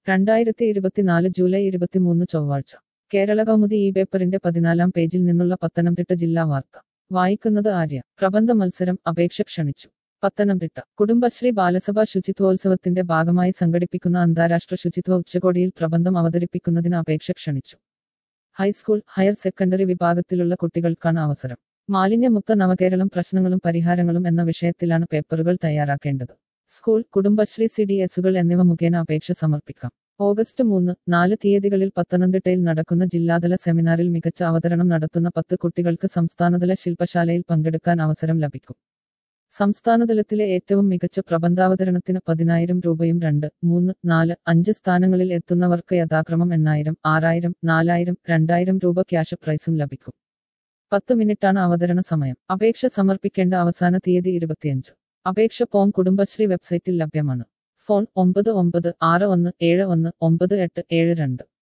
രണ്ടായിരത്തി ഇരുപത്തിനാല് ജൂലൈ ഇരുപത്തിമൂന്ന് ചൊവ്വാഴ്ച കേരള കൗമുദി ഈ പേപ്പറിന്റെ പതിനാലാം പേജിൽ നിന്നുള്ള പത്തനംതിട്ട ജില്ലാ വാർത്ത വായിക്കുന്നത് ആര്യ പ്രബന്ധ മത്സരം അപേക്ഷ ക്ഷണിച്ചു പത്തനംതിട്ട കുടുംബശ്രീ ബാലസഭ ശുചിത്വോത്സവത്തിന്റെ ഭാഗമായി സംഘടിപ്പിക്കുന്ന അന്താരാഷ്ട്ര ശുചിത്വ ഉച്ചകോടിയിൽ പ്രബന്ധം അവതരിപ്പിക്കുന്നതിന് അപേക്ഷ ക്ഷണിച്ചു ഹൈസ്കൂൾ ഹയർ സെക്കൻഡറി വിഭാഗത്തിലുള്ള കുട്ടികൾക്കാണ് അവസരം മാലിന്യമുക്ത നവകേരളം പ്രശ്നങ്ങളും പരിഹാരങ്ങളും എന്ന വിഷയത്തിലാണ് പേപ്പറുകൾ തയ്യാറാക്കേണ്ടത് സ്കൂൾ കുടുംബശ്രീ സി ഡി എസുകൾ എന്നിവ മുഖേന അപേക്ഷ സമർപ്പിക്കാം ഓഗസ്റ്റ് മൂന്ന് നാല് തീയതികളിൽ പത്തനംതിട്ടയിൽ നടക്കുന്ന ജില്ലാതല സെമിനാറിൽ മികച്ച അവതരണം നടത്തുന്ന പത്ത് കുട്ടികൾക്ക് സംസ്ഥാനതല ശില്പശാലയിൽ പങ്കെടുക്കാൻ അവസരം ലഭിക്കും സംസ്ഥാനതലത്തിലെ ഏറ്റവും മികച്ച പ്രബന്ധാവതരണത്തിന് പതിനായിരം രൂപയും രണ്ട് മൂന്ന് നാല് അഞ്ച് സ്ഥാനങ്ങളിൽ എത്തുന്നവർക്ക് യഥാക്രമം എണ്ണായിരം ആറായിരം നാലായിരം രണ്ടായിരം രൂപ ക്യാഷ് പ്രൈസും ലഭിക്കും പത്ത് മിനിറ്റാണ് അവതരണ സമയം അപേക്ഷ സമർപ്പിക്കേണ്ട അവസാന തീയതി ഇരുപത്തിയഞ്ച് അപേക്ഷ ഫോം കുടുംബശ്രീ വെബ്സൈറ്റിൽ ലഭ്യമാണ് ഫോൺ ഒമ്പത് ഒമ്പത് ആറ് ഒന്ന് ഏഴ് ഒന്ന് ഒമ്പത് എട്ട് ഏഴ് രണ്ട്